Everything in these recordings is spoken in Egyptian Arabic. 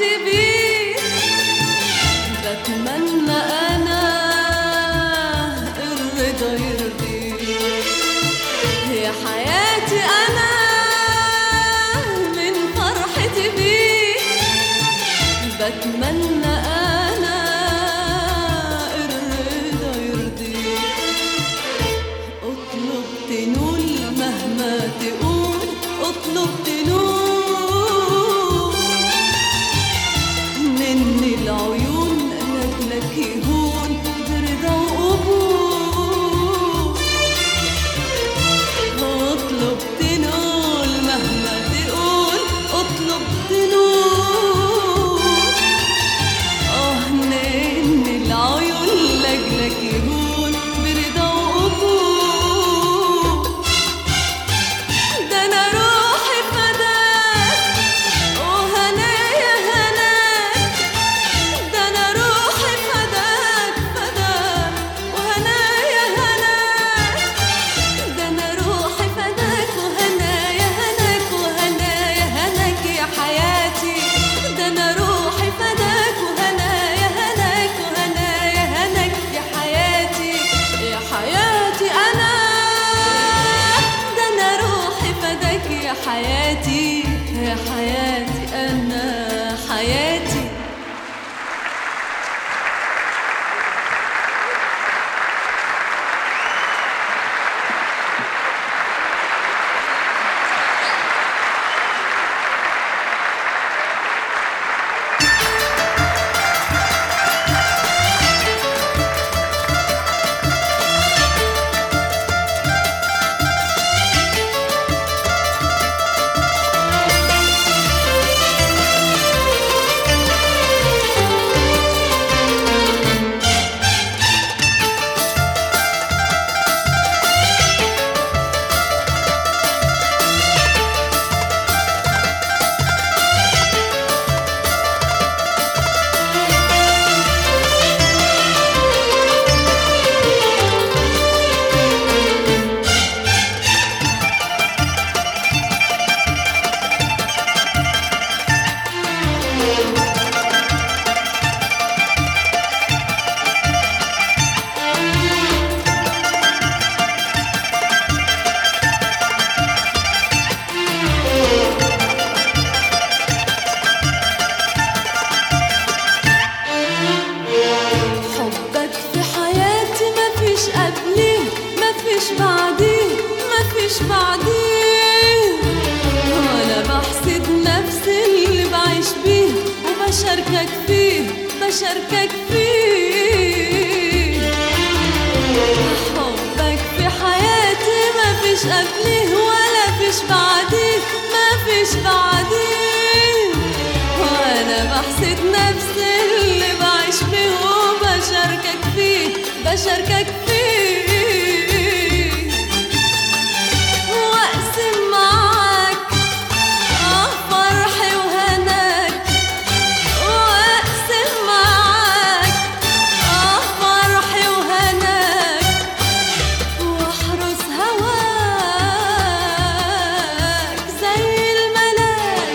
فرحتي بيه بتمنى انا الرضا يرضيه يا حياتي انا من فرحتي بيه بتمنى انا الرضا يرضيه اطلب تنول مهما تقول اطلب تنول من العيون لك يهون برضا وقبول اطلب تنول مهما تقول اطلب تنول اه من العيون لك يهون برضا وقبول ده انا روحي فداك وهنايا هناك ده انا روحي فداك فداك وهنايا هناك ده انا روحي فداك وهنايا هناك وهنايا هناك يا حياتي ده انا روحي فداك وهنايا هناك وهنايا هناك يا حياتي يا حياتي انا ده انا روحي فداك يا حياتي يا حياتي انا حياتي حبك في حياتي مفيش قبليه مفيش بعديه مفيش بعديه وانا بحسد نفسي اللي بعيش بيه وبشاركك فيه بشاركك فيه حبك في حياتي مفيش قبليه ولا فيش بعديه مفيش بعديه وانا بحسد نفسي اللي بعيش فيه وبشاركك فيه بشاركك فيه واقسم معاك اه فرحي وهناك واقسم معاك اه فرحي وهناك واحرس هواك زي الملاك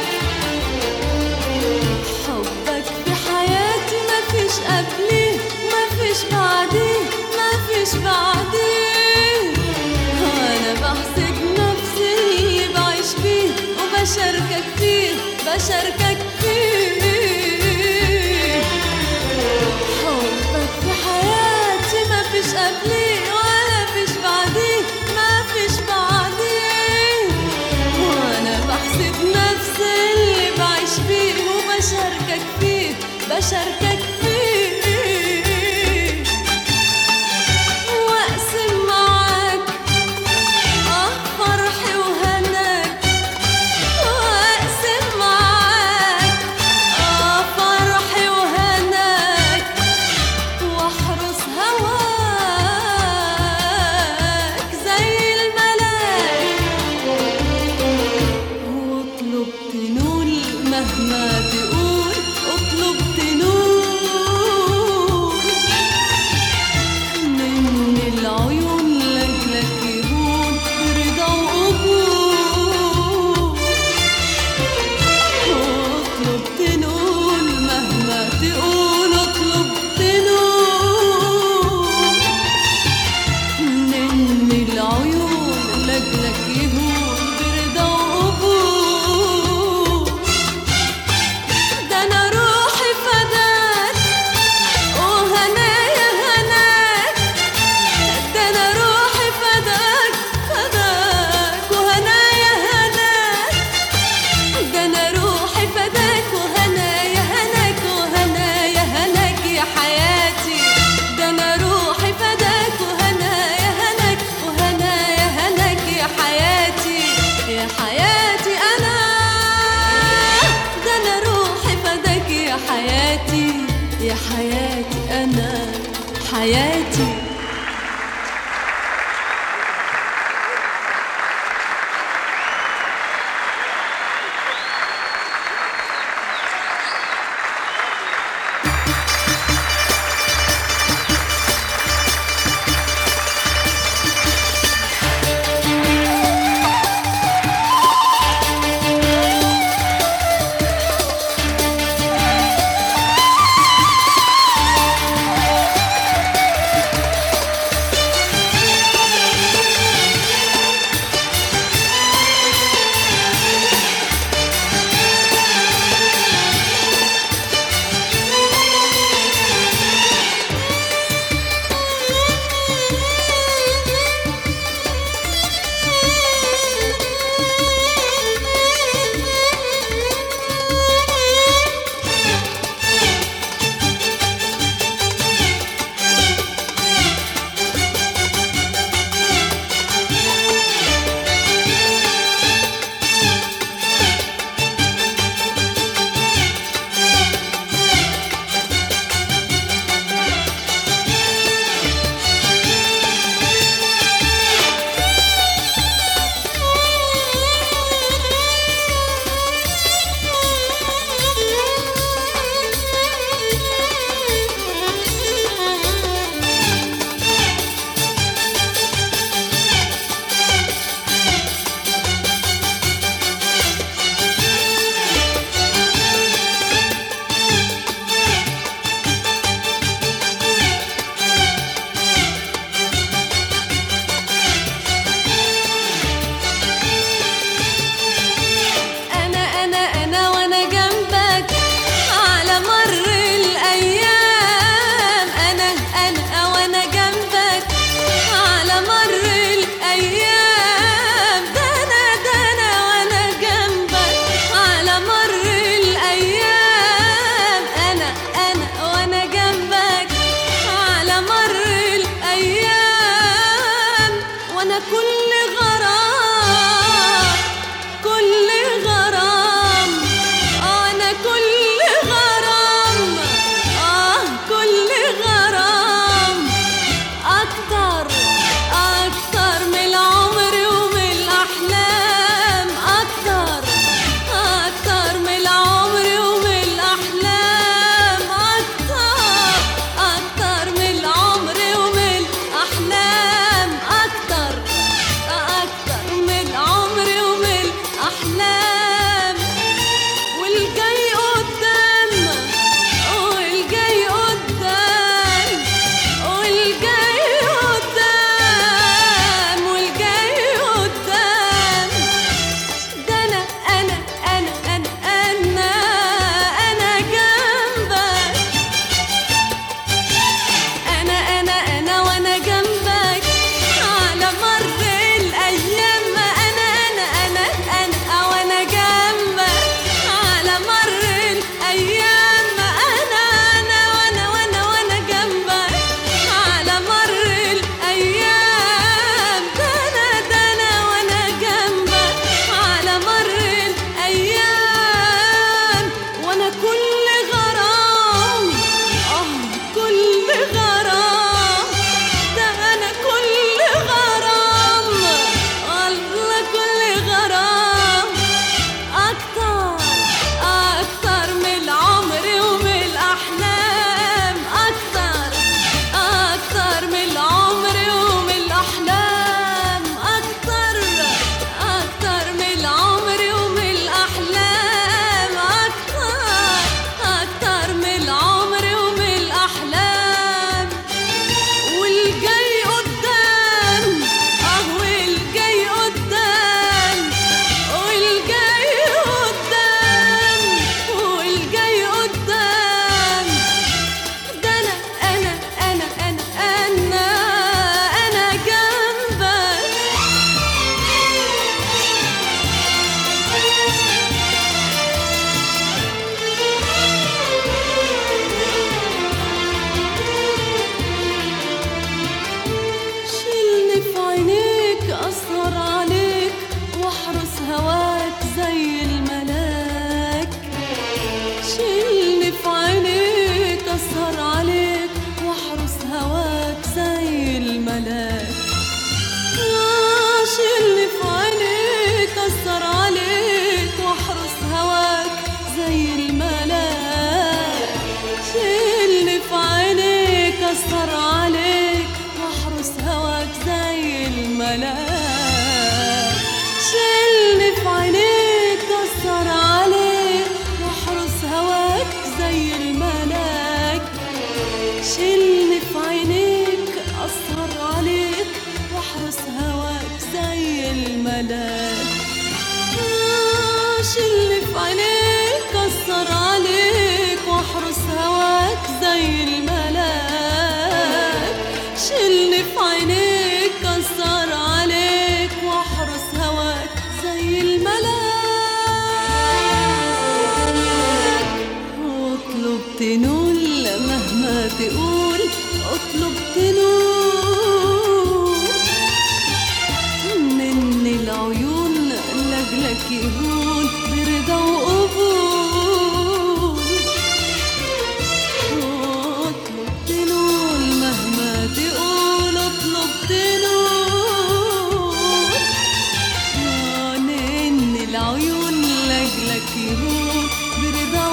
حبك في حياتي مفيش قبليه مفيش بعديه مفيش بعديه انا بحسد نفسي اللي بعيش بيه وبشاركك فيه بشاركك فيه حبك في حياتي مفيش قبليه ولا فيش بعديه مفيش بعديه وانا بحسد نفسي اللي بعيش فيه وبشاركك فيه بشاركك فيه واقسم معاك اه فرحي وهناك واقسم معاك اه فرحي وهناك واحرس هواك زي الملاك واطلب تنول مهما تقول اطلب تنول من العيون لجلك يهون رضا وقبول اطلب تنول يا حياتي يا حياتي أنا حياتي أسهر عليك واحرس هواك زي الملاك شيلني في عينيك أسهر عليك واحرس هواك زي الملاك شيلني في عينيك أسهر عليك واحرس هواك زي الملاك آه، شيلني في عينيك أسهر عليك واحرس هواك زي الملاك شيلني في عينيك أسهر عليك واحرس هواك زي الملاك واطلب تنول مهما تقول اطلب تنول مني العيون لاجلك يهون برضا وقبول اطلب تنول مهما تقول اطلب تنول نن العيون لاجلك يهون برضا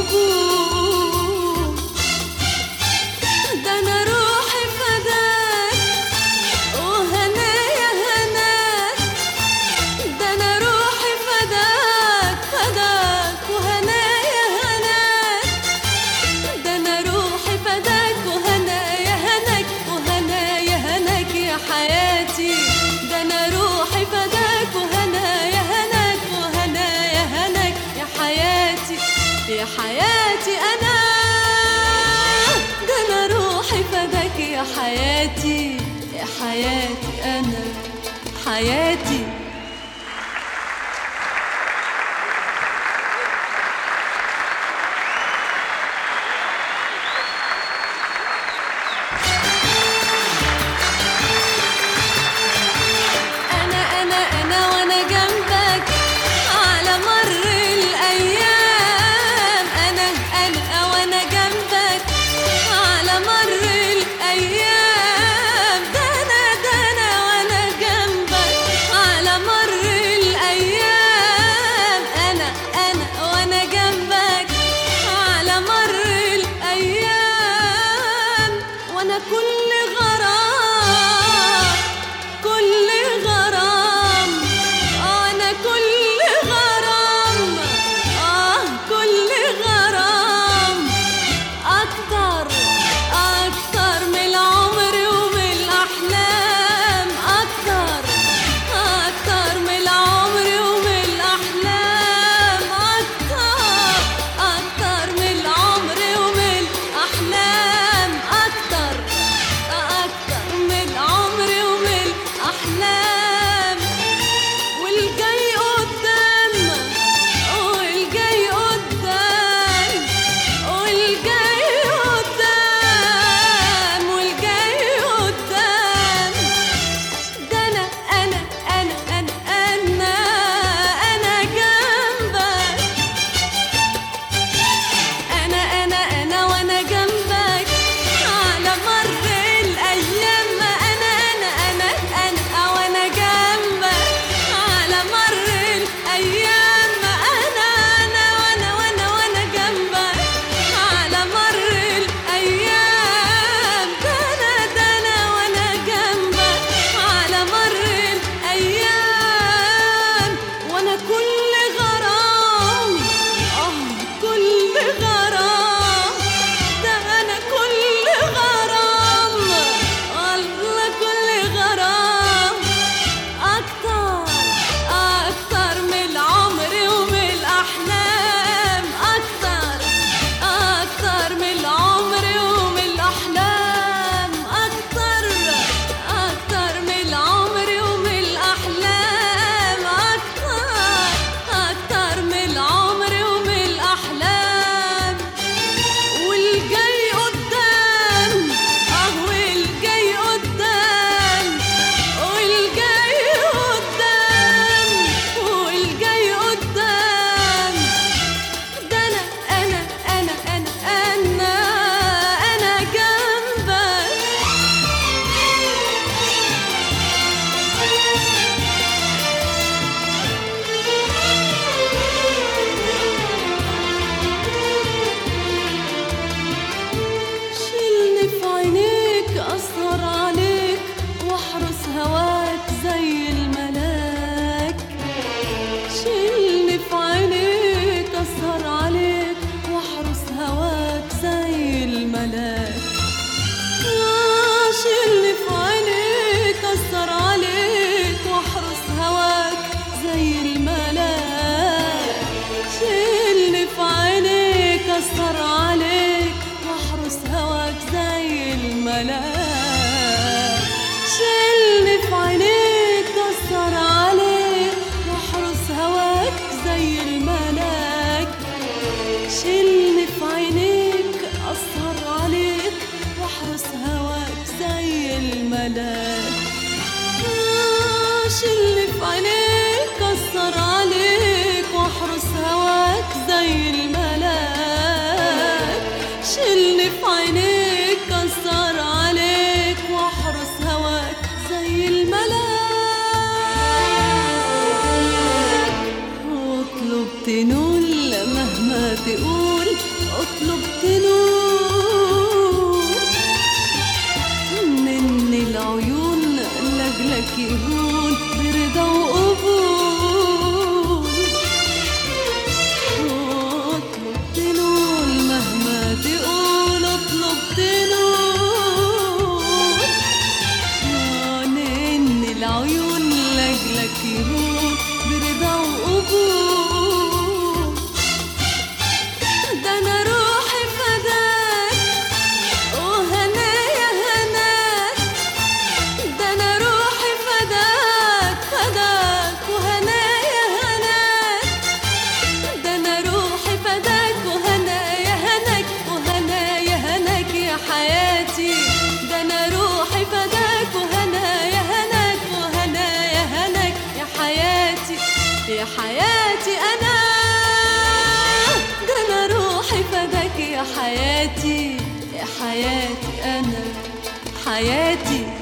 وقبول ده انا روحي فداك وهنايا هناك ده انا روحي فداك فداك وهنايا هناك ده انا روحي فداك وهنايا هناك وهنايا هناك يا حياتي ده انا روحي فداك وهنايا هناك وهنايا هناك يا حياتي يا حياتي انا ده انا روحي فداك يا حياتي يا حياتي انا حياتي أنا أنا أنا وأنا جنبك على مر الأيام أنا أنا وأنا جنبك على مر الأيام ده أنا ده أنا وأنا جنبك على أسهر عليك وأحرس هواك زي الملاك شيلني في عينيك أسهر عليك وأحرس هواك زي الملاك شيلني في عينيك أسهر عليك وأحرس هواك زي الملاك آه، شيلني في عينيك أسهر عليك وأحرس هواك زي الملاك شيلني في عينيك أسهر عليك وأحرس هواك زي الملاك واطلب تنول مهما تقول اطلب تنول من العيون لجلك يهون برضا وقبول اطلب تنول مهما تقول اطلب تنول من العيون لجلك يهون برضا وقبول ده انا روحي فداك وهنايا هناك ده انا روحي فداك فداك وهنايا هناك ده انا روحي فداك وهنايا هناك وهنايا هناك يا حياتي ده انا روحي فداك وهنايا هناك وهنايا هناك يا حياتي يا حياتي انا ده انا روحي فداك يا حياتي يا حياتي انا حياتي